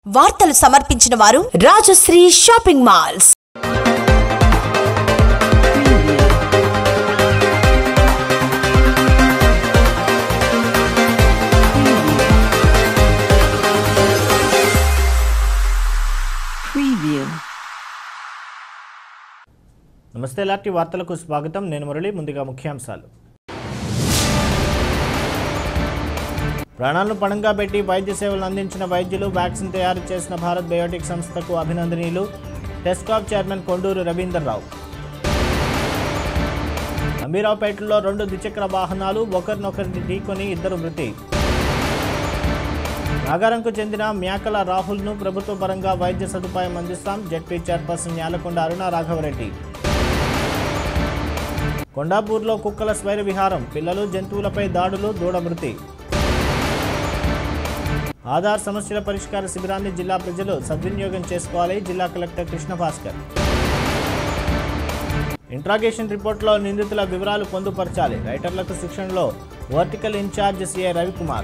వార్తలు సమర్పించిన వారు రాజశ్రీ షాపింగ్ మాల్స్ Preview. నమస్తే లాంటి వార్తలకు స్వాగతం నేను మురళి ముందుగా ముఖ్యాంశాలు ప్రాణాలను పణంగా పెట్టి వైద్య సేవలు అందించిన వైద్యులు వ్యాక్సిన్ తయారు చేసిన భారత్ బయోటిక్ సంస్థకు అభినందనీయులు టెస్కాప్ చైర్మన్ కొండూరు రవీందర్ రావు అంబీరావుపేటలో రెండు ద్విచక్ర వాహనాలు ఒకరినొకరిని ఢీకొని ఇద్దరు మృతి నాగారంకు చెందిన మ్యాకల రాహుల్ను ప్రభుత్వ పరంగా వైద్య సదుపాయం అందిస్తాం జెడ్పీ చైర్పర్సన్ న్యాలకొండ అరుణ రాఘవరెడ్డి కొండాపూర్లో కుక్కల స్వైర విహారం పిల్లలు జంతువులపై దాడులు దూడ మృతి ఆధార్ సమస్యల పరిష్కార శిబిరాన్ని జిల్లా ప్రజలు సద్వినియోగం చేసుకోవాలి జిల్లా కలెక్టర్ కృష్ణ భాస్కర్ ఇంట్రాగేషన్ రిపోర్ట్లో నిందితుల వివరాలు పొందుపరచాలి రైటర్లకు శిక్షణలో వర్టికల్ ఇన్ఛార్జ్ సిఐ రవికుమార్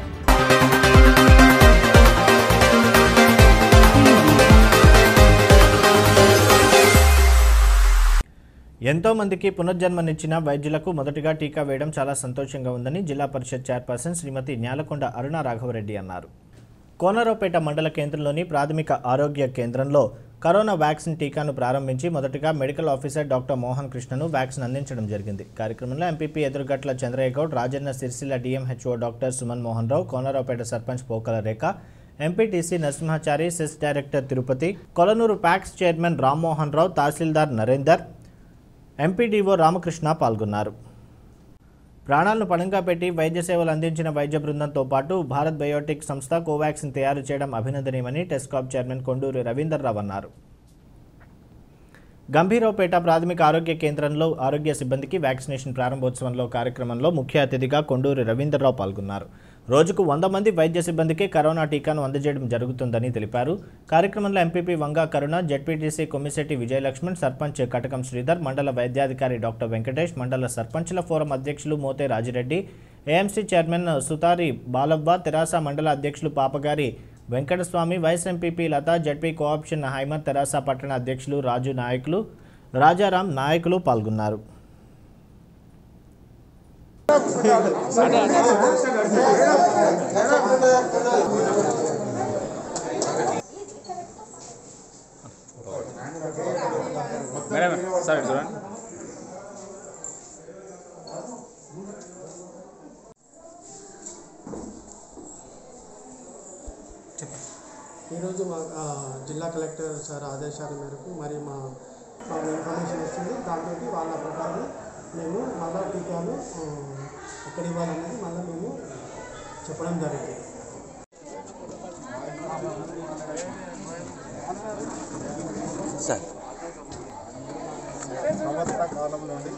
ఎంతో మందికి పునర్జన్మనిచ్చిన వైద్యులకు మొదటిగా టీకా వేయడం చాలా సంతోషంగా ఉందని జిల్లా పరిషత్ చైర్పర్సన్ శ్రీమతి న్యాలకొండ అరుణ రాఘవరెడ్డి అన్నారు కోనరావుపేట మండల కేంద్రంలోని ప్రాథమిక ఆరోగ్య కేంద్రంలో కరోనా వ్యాక్సిన్ టీకాను ప్రారంభించి మొదటగా మెడికల్ ఆఫీసర్ డాక్టర్ మోహన్ కృష్ణను వ్యాక్సిన్ అందించడం జరిగింది కార్యక్రమంలో MPP Edurugatla Chandraiah Goud Rajanna Sircilla DMHO doctor Suman Mohan Rao Konaraopet sarpanch Pokala Rekha MPTC Narasimhachari CESS director Tirupati Kolanuru PACS chairman Rammohan Rao tahsildar Narender MPDO Ramakrishna పాల్గొన్నారు ప్రాణాలను పణంగా పెట్టి వైద్య సేవలు అందించిన వైద్య బృందంతో పాటు భారత్ బయోటిక్ సంస్థ కోవాక్సిన్ తయారు చేయడం అభినందనీయమని టెస్కాప్ చైర్మన్ కొండూరి రవీందర్రావు అన్నారు గంభీరావుపేట ప్రాథమిక ఆరోగ్య కేంద్రంలో ఆరోగ్య సిబ్బందికి వ్యాక్సినేషన్ ప్రారంభోత్సవంలో కార్యక్రమంలో ముఖ్య అతిథిగా కొండూరి రవీందర్రావు పాల్గొన్నారు రోజుకు వంద మంది వైద్య సిబ్బందికి కరోనా టీకాను అందజేయడం జరుగుతుందని తెలిపారు కార్యక్రమంలో ఎంపీపీ వంగా కరుణ జెడ్పీటీసీ కొమ్మిశెట్టి విజయలక్ష్మణ్ సర్పంచ్ కటకం శ్రీధర్ మండల వైద్యాధికారి డాక్టర్ వెంకటేష్ మండల సర్పంచ్ల ఫోరం అధ్యక్షులు మోతే రాజిరెడ్డి ఏఎంసీ చైర్మన్ సుతారి బాలవ్వ తెరాస మండల అధ్యక్షులు Papagari Venkataswamy vice MPP Latha ZP co-option Himmat TRS పట్టణ అధ్యక్షులు రాజు నాయకులు రాజారాం నాయకులు పాల్గొన్నారు మేడం సార్ ఇటు చూడండి ఈరోజు మా ఆ, జిల్లా కలెక్టర్ సార్ ఆదేశాల మేరకు మరి మా మాకు ఇన్ఫర్మేషన్ వచ్చింది దాంతో వాళ్ళ ప్రకారం మేము మళ్ళా టీకాలు ఆ, ఎక్కడ ఇవ్వాలనేది మళ్ళీ మేము చెప్పడం జరిగింది సార్ సంవత్సర కాలం నుండి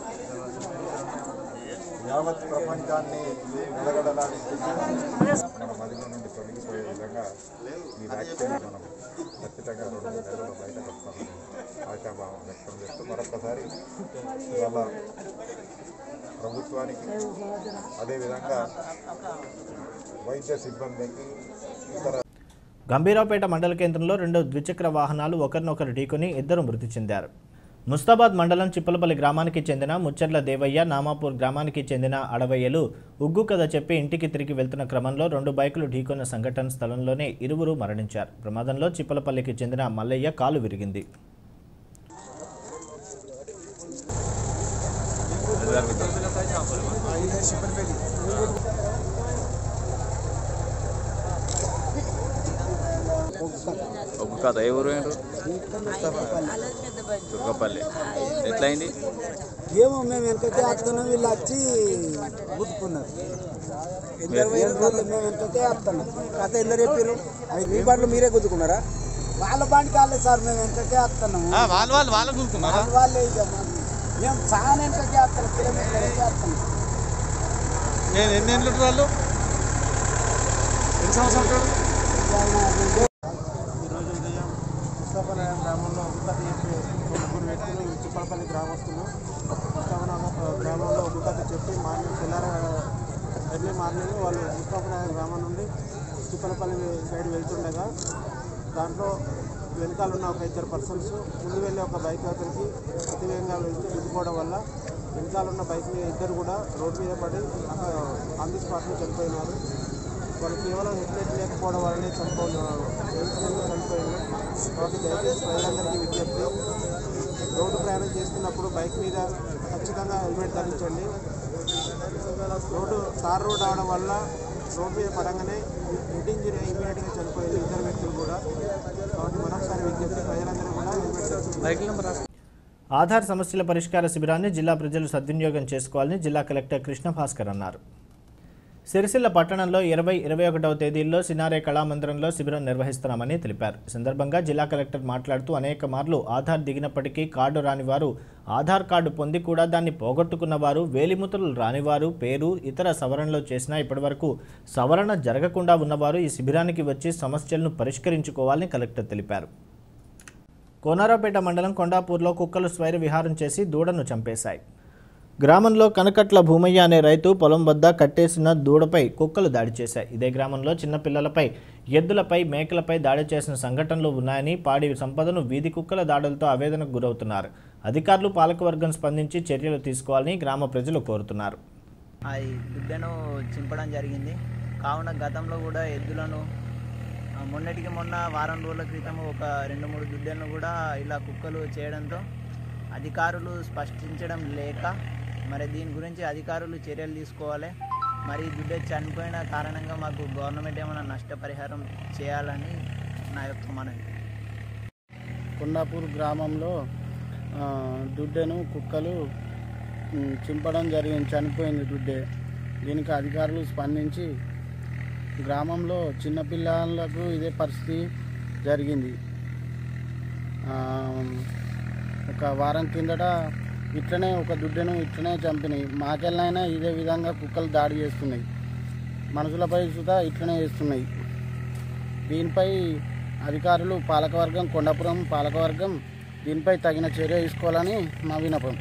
యావత్ ప్రపంచాన్ని నిలగడడానికి మన మదిలో నుండి తొలగిపోయే విధంగా ఈ వ్యాక్సిన్ మనం ఖచ్చితంగా రెండు మూడు నెలల్లో బయటకు వస్తామని ఆశాభావం వ్యక్తం చేస్తూ మరొకసారి ఇవాళ ప్రభుత్వానికి అదేవిధంగా వైద్య సిబ్బందికి ఇతర గంభీరావుపేట మండల కేంద్రంలో రెండు ద్విచక్ర వాహనాలు ఒకరినొకరు ఢీకొని ఇద్దరు మృతి చెందారు ముస్తాబాద్ మండలం చిప్పలపల్లి గ్రామానికి చెందిన ముచ్చర్ల దేవయ్య నామాపూర్ గ్రామానికి చెందిన అడవయ్యలు ఉగ్గు కథ చెప్పి ఇంటికి తిరిగి వెళ్తున్న క్రమంలో రెండు బైకులు ఢీకొన్న సంఘటన స్థలంలోనే ఇరువురు మరణించారు ప్రమాదంలో చిప్పలపల్లికి చెందిన మల్లయ్య కాలు విరిగింది ఒక కథ ఏ ఊరు ఏంటో దుర్గపల్లి ఎట్లయింది ఏమో మేము వెనకకే వస్తున్నాం వీళ్ళు వచ్చి గుద్దుకున్నారు ఏం రోజులు మేము వెనకకే వస్తున్నాం కథ ఎందుకు చెప్పారు అవి మీ బండ్లు మీరే గుద్దుకున్నారా వాళ్ళ బండి కాలేదు సార్ మేము వెనకకే వస్తున్నాము వాళ్ళు వాళ్ళు వాళ్ళు కూర్చున్నారా వాళ్ళ వాళ్ళే ఇక మాకు. మేము చాలా వెనకకే వస్తున్నాం కిలోమీటర్ వెనకే వస్తున్నాం నేను ఎన్ని ఏళ్ళు వాళ్ళు ఎన్ని సంవత్సరాలు ఈరోజు ఉదయం ముస్తాఫానగర్ గ్రామంలో ఉత్పత్తి చెప్పి ఒక ముగ్గురు వ్యక్తులు చిప్పలపల్లి గ్రామస్తులు ముస్తాఫానగర్ గ్రామంలో ఉత్పత్తి చెప్పి మార్నింగ్ తెల్లార ఎర్లీ మార్నింగ్ వాళ్ళు ముస్తాఫానగర్ గ్రామం నుండి చిప్పలపల్లి సైడ్ వెళ్తుండగా దాంట్లో వెనకాల ఉన్న ఒక ఇద్దరు పర్సన్స్ ముందు వెళ్ళే ఒక బైక్ అతనికి అతివేగంగా వెళ్తూ గుద్దుకోవడం వల్ల వెనకాల ఉన్న బైక్ మీద ఇద్దరు కూడా రోడ్డు మీద పడి అక్కడ ఆన్ ది స్పాట్లో చనిపోయినారు వాళ్ళు కేవలం హెల్మెట్ లేకపోవడం వల్లనే చనిపోయినారు చనిపోయినారు కాబట్టి దయచేసి ప్రజలందరికీ విజ్ఞప్తి రోడ్డు ప్రయాణం చేస్తున్నప్పుడు బైక్ మీద ఖచ్చితంగా హెల్మెట్ ధరించండి రోడ్డు తార్ రోడ్ అవడం వల్ల రోడ్డు మీద పడంగానే హెడ్ ఇంజరీ ఇమీడియట్గా చనిపోయింది ఇద్దరు వ్యక్తులు కూడా కాబట్టి మరొకసారి విజ్ఞప్తి ప్రజలందరూ కూడా హెల్మెట్ ధరించండి ఆధార్ సమస్యల పరిష్కార శిబిరాన్ని జిల్లా ప్రజలు సద్వినియోగం చేసుకోవాలని జిల్లా కలెక్టర్ కృష్ణ భాస్కర్ అన్నారు సిరిసిల్ల పట్టణంలో ఇరవై ఇరవై ఒకటవ తేదీల్లో సినారే కళామందిరంలో శిబిరం నిర్వహిస్తున్నామని తెలిపారు ఈ సందర్భంగా జిల్లా కలెక్టర్ మాట్లాడుతూ అనేక మార్లు ఆధార్ దిగినప్పటికీ కార్డు రాని వారు ఆధార్ కార్డు పొంది కూడా దాన్ని పోగొట్టుకున్న వారు వేలిముద్రలు రానివారు పేరు ఇతర సవరణలు చేసినా ఇప్పటివరకు సవరణ జరగకుండా ఉన్నవారు ఈ శిబిరానికి వచ్చి సమస్యలను పరిష్కరించుకోవాలని కలెక్టర్ తెలిపారు కోనారాపేట మండలం కొండాపూర్లో కుక్కలు స్వైర విహారం చేసి దూడను చంపేశాయి గ్రామంలో కనకట్ల భూమయ్య అనే రైతు పొలం వద్ద కట్టేసిన దూడపై కుక్కలు దాడి చేశాయి ఇదే గ్రామంలో చిన్నపిల్లలపై ఎద్దులపై మేకలపై దాడి చేసిన సంఘటనలు ఉన్నాయని పాడి సంపదను వీధి కుక్కల దాడులతో ఆవేదనకు గురవుతున్నారు అధికారులు పాలకవర్గం స్పందించి చర్యలు తీసుకోవాలని గ్రామ ప్రజలు కోరుతున్నారు అది దుడ్డను చింపడం జరిగింది కావున గతంలో కూడా ఎద్దులను ఆ, మొన్నటికి మొన్న వారం రోజుల క్రితం ఒక రెండు మూడు దుడ్డలను కూడా ఇలా కుక్కలు చేయడంతో అధికారులు స్పష్టించడం లేక మరి దీని గురించి అధికారులు చర్యలు తీసుకోవాలి మరి ఈ దుడ్డ చనిపోయిన కారణంగా మాకు గవర్నమెంట్ ఏమైనా నష్టపరిహారం చేయాలని నా యొక్క మనవి కొండాపూర్ గ్రామంలో ఆ, దుడ్డెను కుక్కలు ఉమ్, చింపడం జరిగింది చనిపోయింది దుడ్డే దీనికి అధికారులు స్పందించి గ్రామంలో చిన్నపిల్లలకు ఇదే పరిస్థితి జరిగింది ఆ, ఒక వారం కిందట ఇట్లనే ఒక దుడ్డెను ఇట్లనే చంపినాయి మాకెళ్ళైనా ఇదే విధంగా కుక్కలు దాడి చేస్తున్నాయి మనుషులపై సుధా ఇట్లనే చేస్తున్నాయి దీనిపై అధికారులు పాలకవర్గం కొండాపురం పాలకవర్గం దీనిపై తగిన చర్య తీసుకోవాలని మా వినపం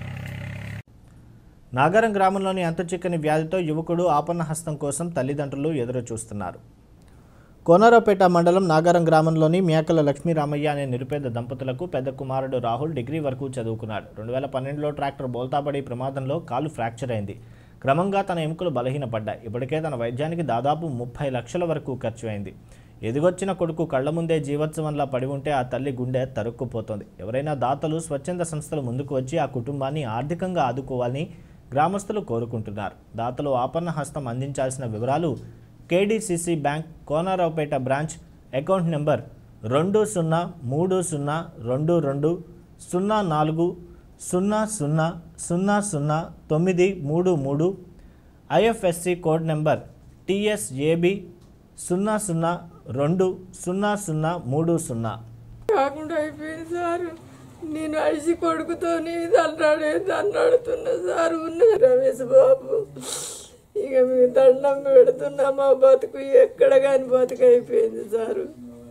నాగారం గ్రామంలోని అంతుచిక్కని వ్యాధితో యువకుడు ఆపన్న హస్తం కోసం తల్లిదండ్రులు ఎదురు చూస్తున్నారు కోనరావుపేట మండలం నాగారం గ్రామంలోని మేకల లక్ష్మీరామయ్య అనే నిరుపేద దంపతులకు పెద్ద కుమారుడు రాహుల్ డిగ్రీ వరకు చదువుకున్నాడు రెండు వేల పన్నెండులో ట్రాక్టర్ బోల్తాబడి ప్రమాదంలో కాలు ఫ్రాక్చర్ అయింది క్రమంగా తన ఎముకలు బలహీనపడ్డాయి ఇప్పటికే తన వైద్యానికి దాదాపు ముప్పై లక్షల వరకు ఖర్చు అయింది ఎదిగొచ్చిన కొడుకు కళ్ల ముందే జీవోత్సవంలా పడి ఉంటే ఆ తల్లి గుండె తరుక్కుపోతోంది ఎవరైనా దాతలు స్వచ్ఛంద సంస్థలు ముందుకు వచ్చి ఆ కుటుంబాన్ని ఆర్థికంగా ఆదుకోవాలని గ్రామస్తులు కోరుకుంటున్నారు దాతలు ఆపన్న హస్తం అందించాల్సిన వివరాలు KDCC bank Konaraopet branch account number రెండు సున్నా మూడు సున్నా రెండు రెండు సున్నా నాలుగు సున్నా సున్నా సున్నా సున్నా తొమ్మిది మూడు మూడు ఐఎఫ్ఎస్సి కోడ్ నెంబర్ టిఎస్ఏబి సున్నా సున్నా రెండు సున్నా సున్నా మూడు సున్నా కాకుండా అయిపోయింది సార్ నేను అడిసి కొడుకుతోని దండాడే దండాడుతున్నా సార్ ఉన్న రమేష్ బాబు ఇక మీకు దండం పెడుతున్నా మా బతుకు ఎక్కడ కాని బతుకు అయిపోయింది సారు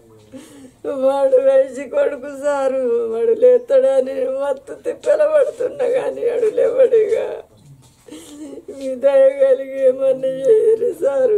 వాడు రైసి కొడుకు సారు వాడు లేస్తాడని మత్తు తిప్పల పడుతున్నా కానీ వాడు లేవడిగా మీ దయగలిగి ఏమన్నా చేయరు సారు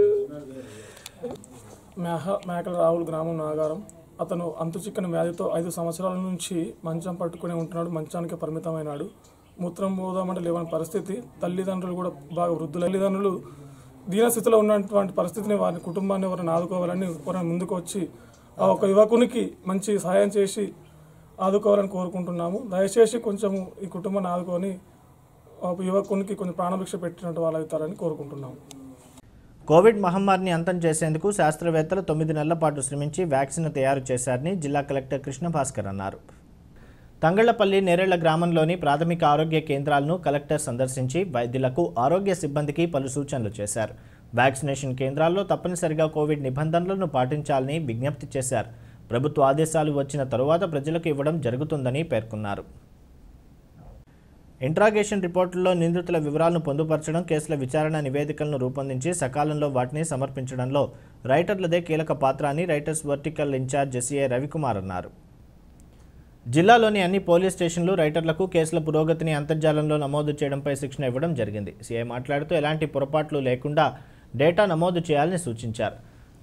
మేహ మేకల రావుల గ్రామం నాగారం అతను అంతుచిక్కని వ్యాధితో ఐదు సంవత్సరాల నుంచి మంచం పట్టుకుని ఉంటున్నాడు మంచానికి పరిమితమైనాడు మూత్రం పోదామంటే లేవని పరిస్థితి తల్లిదండ్రులు కూడా బాగా వృద్ధుల తల్లిదండ్రులు దీనస్థితిలో ఉన్నటువంటి పరిస్థితిని వారి కుటుంబాన్ని ఎవరైనా ఆదుకోవాలని ఎవరైనా ముందుకు వచ్చి ఆ ఒక యువకునికి మంచి సహాయం చేసి ఆదుకోవాలని కోరుకుంటున్నాము దయచేసి కొంచెం ఈ కుటుంబాన్ని ఆదుకొని ఆ యువకునికి కొంచెం ప్రాణభిక్ష పెట్టినట్టు వాళ్ళు అవుతారని కోరుకుంటున్నాము కోవిడ్ మహమ్మారిని అంతం చేసేందుకు శాస్త్రవేత్తలు తొమ్మిది నెలల పాటు శ్రమించి వ్యాక్సిన్ తయారు చేశారని జిల్లా కలెక్టర్ కృష్ణ భాస్కర్ అన్నారు తంగళ్లపల్లి నేరేళ్ల గ్రామంలోని ప్రాథమిక ఆరోగ్య కేంద్రాలను కలెక్టర్ సందర్శించి వైద్యులకు ఆరోగ్య సిబ్బందికి పలు సూచనలు చేశారు వ్యాక్సినేషన్ కేంద్రాల్లో తప్పనిసరిగా కోవిడ్ నిబంధనలను పాటించాలని విజ్ఞప్తి చేశారు ప్రభుత్వ ఆదేశాలు వచ్చిన తరువాత ప్రజలకు ఇవ్వడం జరుగుతుందని పేర్కొన్నారు ఇంట్రాగేషన్ రిపోర్టుల్లో నిందితుల వివరాలను పొందుపరచడం కేసుల విచారణ నివేదికలను రూపొందించి సకాలంలో వాటిని సమర్పించడంలో రైటర్లదే కీలక పాత్ర అని writers vertical incharge S A Ravikumar అన్నారు జిల్లాలోని అన్ని పోలీస్ స్టేషన్లు రైటర్లకు కేసుల పురోగతిని అంతర్జాలంలో నమోదు చేయడంపై శిక్షణ ఇవ్వడం జరిగింది సీఐ మాట్లాడుతూ ఎలాంటి పొరపాట్లు లేకుండా డేటా నమోదు చేయాలని సూచించారు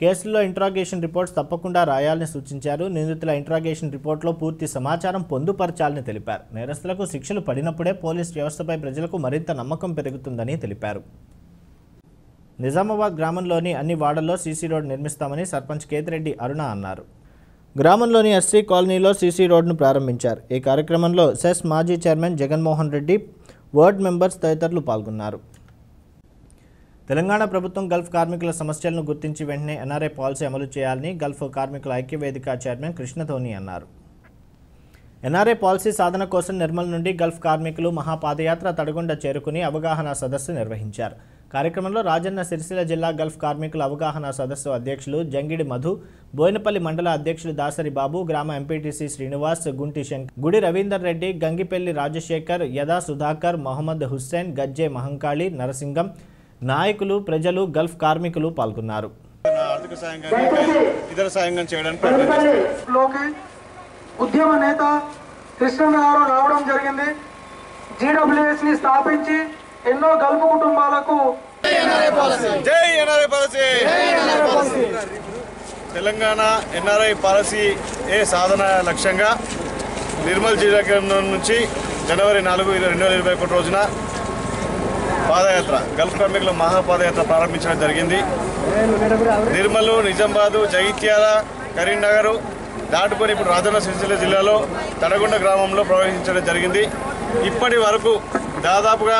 కేసులో ఇంట్రాగేషన్ రిపోర్ట్స్ తప్పకుండా రాయాలని సూచించారు నిందితుల ఇంట్రాగేషన్ రిపోర్ట్లో పూర్తి సమాచారం పొందుపరచాలని తెలిపారు నేరస్తులకు శిక్షలు పడినప్పుడే పోలీస్ వ్యవస్థపై ప్రజలకు మరింత నమ్మకం పెరుగుతుందని తెలిపారు నిజామాబాద్ గ్రామంలోని అన్ని వార్డుల్లో సీసీ రోడ్ నిర్మిస్తామని సర్పంచ్ కేతిరెడ్డి అరుణ అన్నారు గ్రామంలోని ఎస్సీ కాలనీలో సీసీ రోడ్ను ప్రారంభించారు ఈ కార్యక్రమంలో సెస్ మాజీ chairman Jaganmohan Reddy ward members తదితరులు పాల్గొన్నారు తెలంగాణ ప్రభుత్వం గల్ఫ్ కార్మికుల సమస్యలను గుర్తించి వెంటనే ఎన్ఆర్ఐ పాలసీ అమలు చేయాలని గల్ఫ్ కార్మికుల ఐక్యవేదిక చైర్మన్ కృష్ణధోని అన్నారు ఎన్ఆర్ఐ పాలసీ సాధన కోసం నిర్మల్ నుండి గల్ఫ్ కార్మికులు మహాపాదయాత్ర తడగొండ చేరుకుని అవగాహన సదస్సు నిర్వహించారు కార్యక్రమంలో రాజన్న సిరిసిల్ల జిల్లా గల్ఫ్ కార్మికుల అవగాహన సదస్సు అధ్యక్షులు జంగిడి మధు బోయినపల్లి మండల అధ్యక్షులు దాసరి బాబు గ్రామ ఎంపీటీసీ శ్రీనివాస్ గుంటి శంకర్ గుడి రవీందర్ రెడ్డి గంగిపెల్లి రాజశేఖర్ యదా సుధాకర్ మొహమ్మద్ హుస్సేన్ గజ్జే మహంకాళి నరసింగం నాయకులు ప్రజలు గల్ఫ్ కార్మికులు పాల్గొన్నారు ఆర్థిక సాయం కానీ ఇతర సాయం కానీ చేయడానికి ప్రయత్నం చేస్తాం లోకి ఉద్యమ నేత కృష్ణన్న గారు రావడం జరిగింది జీడబ్ల్యూఎస్ ని స్థాపించి ఎన్నో గల్పు కుటుంబాలకు జై NRI policy Telangana NRI policy ఏ సాధన లక్ష్యంగా నిర్మల్ జిల్లా కేంద్రం నుంచి జనవరి నాలుగు రెండు వేల ఇరవై ఒకటి రోజున పాదయాత్ర గల్ఫ్ కార్మికుల మహాపాదయాత్ర ప్రారంభించడం జరిగింది నిర్మల్ నిజామాబాదు జగిత్యాల కరీంనగర్ దాటుకొని ఇప్పుడు రాజన్న సిరిసిల్ల జిల్లాలో తడగొండ గ్రామంలో ప్రవేశించడం జరిగింది ఇప్పటి వరకు దాదాపుగా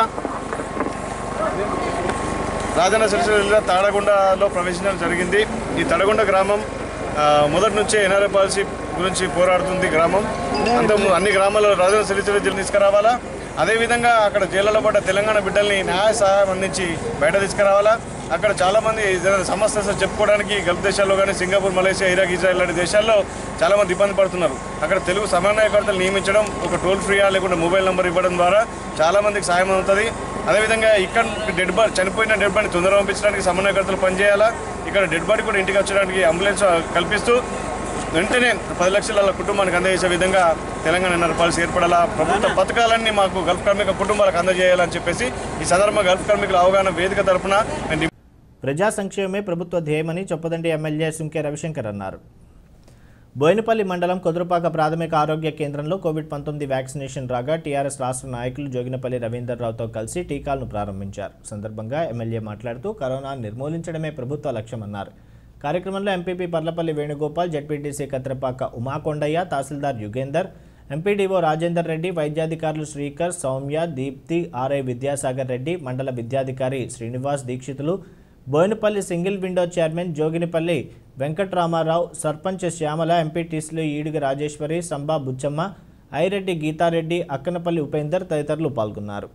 రాజన్న సిరిసిల్ల జిల్లా తాడగొండలో ప్రవేశించడం జరిగింది ఈ తడగొండ గ్రామం ఆ, మొదటి నుంచే ఎన్ఆర్ఐ పాలసీ గురించి పోరాడుతుంది గ్రామం అంత అన్ని గ్రామాల్లో రాజన్న సిరిసిల్ల జిల్లా తీసుకురావాలా అదేవిధంగా అక్కడ జైళ్ళలో పడ్డ తెలంగాణ బిడ్డల్ని న్యాయ సహాయం అందించి బయట తీసుకురావాలా అక్కడ చాలామంది ఏదైనా సమస్య వస్తే చెప్పుకోవడానికి గల్ఫ్ దేశాల్లో కానీ సింగపూర్ మలేషియా ఇరాక్ ఇజ్రాయల్ లాంటి దేశాల్లో చాలామంది ఇబ్బంది పడుతున్నారు అక్కడ తెలుగు సమన్వయకర్తలు నియమించడం ఒక టోల్ ఫ్రీయా లేకుంటే మొబైల్ నెంబర్ ఇవ్వడం ద్వారా చాలామందికి సాయం అవుతుంది అదేవిధంగా ఇక్కడ డెడ్ బాడీ చనిపోయిన డెడ్ బాడీ తొందరగా పంపించడానికి సమన్వయకర్తలు పనిచేయాలా ఇక్కడ డెడ్ బాడీ కూడా ఇంటికి వచ్చడానికి అంబులెన్స్ కల్పిస్తూ వెంటనే పది లక్షల కుటుంబానికి అందజేసే విధంగా తెలంగాణ ఎన్ఆర్ పాలసీ ఏర్పడాలా ప్రభుత్వ పథకాలన్నీ మాకు గల్ఫ్ కార్మిక కుటుంబాలకు అందజేయాలని చెప్పేసి ఈ సందర్భంగా గల్ఫ్ కార్మికుల అవగాహన వేదిక తరపున మేము ప్రజా సంక్షేమమే ప్రభుత్వ ధ్యేయమని చొప్పదండి ఎమ్మెల్యే సుంకే రవిశంకర్ అన్నారు బోయినపల్లి మండలం కుదురుపాక ప్రాథమిక ఆరోగ్య కేంద్రంలో కోవిడ్ పంతొమ్మిది వ్యాక్సినేషన్ రాగా టీఆర్ఎస్ రాష్ట్ర నాయకులు జోగినపల్లి రవీందర్ రావుతో కలిసి టీకాలను ప్రారంభించారు సందర్భంగా ఎమ్మెల్యే మాట్లాడుతూ కరోనా నిర్మూలించడమే ప్రభుత్వ లక్ష్యమన్నారు కార్యక్రమంలో MPP Parlapalli Venugopal ZPTC Katrapaka Umakondaiah tahsildar Yugender MPDO Rajender Reddy వైద్యాధికారులు శ్రీకర్ సౌమ్య దీప్తి ఆర్ఐ విద్యాసాగర్ రెడ్డి మండల విద్యాధికారి Srinivas Dikshitulu Boinapalli single window chairman Joginipalli Venkatramarao sarpanch Shyamala ఎంపీటీసీలు ఈడుగ రాజేశ్వరి సంబా బుచ్చమ్మ ఐరెడ్డి గీతారెడ్డి అక్కనపల్లి ఉపేందర్ తదితరులు పాల్గొన్నారు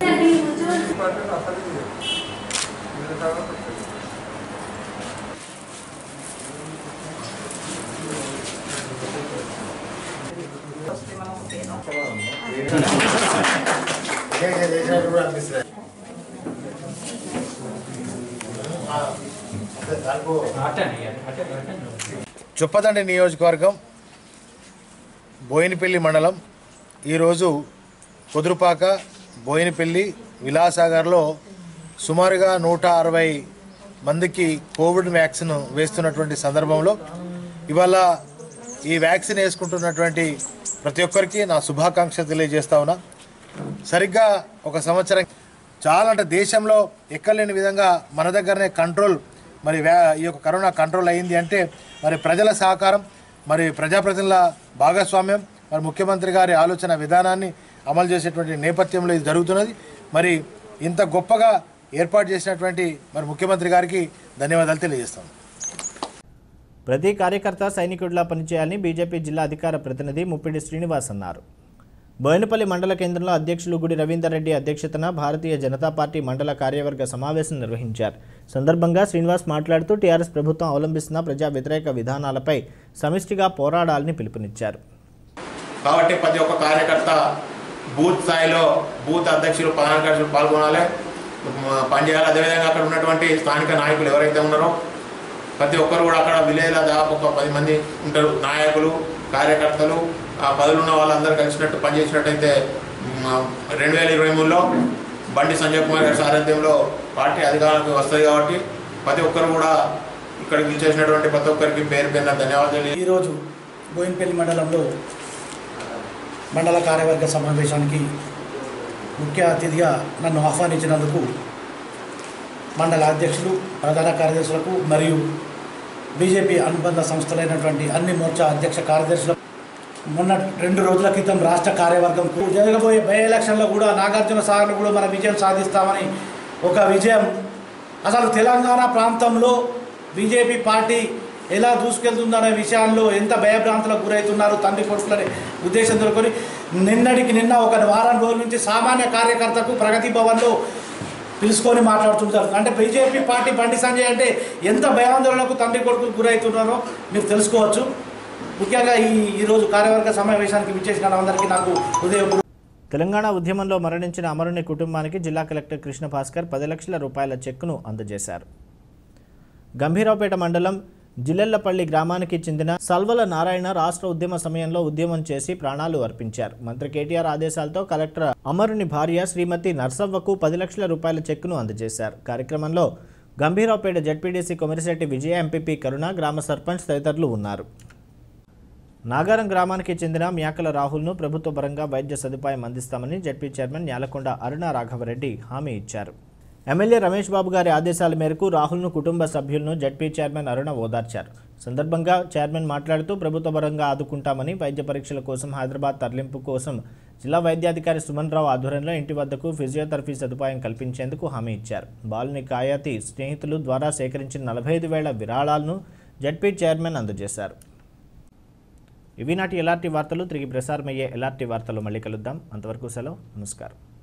చొప్పదండి నియోజకవర్గం బోయినపల్లి మండలం ఈరోజు కుదురుపాక బోయినపల్లి విలాసాగర్లో సుమారుగా నూట అరవై మందికి కోవిడ్ వ్యాక్సిన్ వేస్తున్నటువంటి సందర్భంలో ఇవాళ ఈ వ్యాక్సిన్ వేసుకుంటున్నటువంటి ప్రతి ఒక్కరికి నా శుభాకాంక్షలు తెలియజేస్తా ఉన్నా సరిగ్గా ఒక సంవత్సరం చాలా అంటే దేశంలో ఎక్కలేని విధంగా మన దగ్గరనే కంట్రోల్ మరి వ్యా- ఈ యొక్క కరోనా కంట్రోల్ అయింది అంటే మరి ప్రజల సహకారం మరి ప్రజాప్రతినిధుల భాగస్వామ్యం మరి ముఖ్యమంత్రి గారి ఆలోచన విధానాన్ని అమలు చేసేటువంటి నేపథ్యంలో ఇది జరుగుతున్నది మరి ఇంత గొప్పగా ఏర్పాటు చేసినటువంటి మరి ముఖ్యమంత్రి గారికి ధన్యవాదాలు తెలియజేస్తాను ప్రతి కార్యకర్త సైనికుడిలా పనిచేయాలని బీజేపీ జిల్లా అధికార ప్రతినిధి ముప్పిడి శ్రీనివాస్ అన్నారు బోయినపల్లి మండల కేంద్రంలో అధ్యక్షులు గుడి రవీందర్ రెడ్డి అధ్యక్షతన భారతీయ జనతా పార్టీ మండల కార్యవర్గ సమావేశం నిర్వహించారు సందర్భంగా శ్రీనివాస్ మాట్లాడుతూ టీఆర్ఎస్ ప్రభుత్వం అవలంబిస్తున్న ప్రజా వ్యతిరేక విధానాలపై సమిష్టిగా పోరాడాలని పిలుపునిచ్చారు కాబట్టి ప్రతి ఒక్క కార్యకర్త బూత్ స్థాయిలో బూత్ అధ్యక్షులు ప్రధాన కార్యదర్శులు పాల్గొనాలి మ- పనిచేయాలి అదేవిధంగా అక్కడ ఉన్నటువంటి స్థానిక నాయకులు ఎవరైతే ఉన్నారో ప్రతి ఒక్కరు కూడా అక్కడ విలేజ్లో దాదాపు ఒక పది మంది ఉంటారు నాయకులు కార్యకర్తలు ఆ పదవులు ఉన్న వాళ్ళందరూ కలిసినట్టు పనిచేసినట్టయితే రెండు వేల ఇరవై మూడులో బండి సంజయ్ కుమార్ గారి సారథ్యంలో పార్టీ అధికారంలోకి వస్తుంది కాబట్టి ప్రతి ఒక్కరు కూడా ఇక్కడికి విచ్చేసినటువంటి ప్రతి ఒక్కరికి పేరు పేరున ధన్యవాదాలు ఈరోజు బోయినపల్లి మండలంలో మండల కార్యవర్గ సమావేశానికి ముఖ్య అతిథిగా నన్ను ఆహ్వానించినందుకు మండల అధ్యక్షులు ప్రధాన కార్యదర్శులకు మరియు బీజేపీ అనుబంధ సంస్థలైనటువంటి అన్ని మోర్చా అధ్యక్ష కార్యదర్శులకు మొన్న రెండు రోజుల క్రితం రాష్ట్ర కార్యవర్గంకు జరగబోయే బై ఎలక్షన్లో కూడా నాగార్జున సాగర్లో కూడా మన విజయం సాధిస్తామని ఒక విజయం అసలు తెలంగాణ ప్రాంతంలో బీజేపీ పార్టీ ఎలా దూసుకెళ్తుందనే విషయాల్లో ఎంత భయభ్రాంతులకు గురవుతున్నారు తండ్రి కొడుకులనే ఉద్దేశంతో కొని నిన్నటికి నిన్న ఒక వారం రోజుల నుంచి సామాన్య కార్యకర్తకు ప్రగతి భవన్లో పిలుచుకొని మాట్లాడుతుంటారు అంటే బీజేపీ పార్టీ బండి సంజయ్ అంటే ఎంత భయాందోళనకు తండ్రి కొడుకులు గురవుతున్నారో మీరు తెలుసుకోవచ్చు ముఖ్యంగా ఈ ఈరోజు కార్యవర్గ సమావేశానికి విచ్చేసిన అందరికీ నాకు ఉదయం తెలంగాణ ఉద్యమంలో మరణించిన అమరుని కుటుంబానికి జిల్లా కలెక్టర్ కృష్ణ భాస్కర్ పది లక్షల రూపాయల చెక్కును అందజేశారు గంభీరావుపేట మండలం జిల్లెళ్లపల్లి గ్రామానికి చెందిన సల్వల నారాయణ రాష్ట్ర ఉద్యమ సమయంలో ఉద్యమం చేసి ప్రాణాలు అర్పించారు మంత్రి కేటీఆర్ ఆదేశాలతో కలెక్టర్ అమరుని భార్య శ్రీమతి నర్సవ్వకు పది లక్షల రూపాయల చెక్కును అందజేశారు కార్యక్రమంలో గంభీరావుపేట జడ్పీడీసీ కొమిరిశెట్టి విజయ ఎంపీపీ కరుణ గ్రామ సర్పంచ్ తదితరులు ఉన్నారు నాగారం గ్రామానికి చెందిన మ్యాకల రాహుల్ను ప్రభుత్వ పరంగా వైద్య సదుపాయం అందిస్తామని జడ్పీ చైర్మన్ న్యాలకొండ అరుణ రాఘవరెడ్డి హామీ ఇచ్చారు ఎమ్మెల్యే రమేష్ బాబు గారి ఆదేశాల మేరకు రాహుల్ను కుటుంబ సభ్యులను జడ్పీ చైర్మన్ అరుణ ఓదార్చారు సందర్భంగా చైర్మన్ మాట్లాడుతూ ప్రభుత్వ పరంగా ఆదుకుంటామని వైద్య పరీక్షల కోసం హైదరాబాద్ తరలింపు కోసం జిల్లా వైద్యాధికారి సుమన్ రావు ఆధ్వర్యంలో ఇంటి వద్దకు ఫిజియోథెరపీ సదుపాయం కల్పించేందుకు హామీ ఇచ్చారు బాలుని కాయాతి స్నేహితులు ద్వారా సేకరించిన నలభై ఐదు వేల విరాళాలను జడ్పీ చైర్మన్ అందజేశారు ఇవి నాటి ఎలాంటి వార్తలు తిరిగి ప్రసారమయ్యే ఎలాంటి వార్తలు మళ్ళీ కలుద్దాం అంతవరకు సెలవు నమస్కారం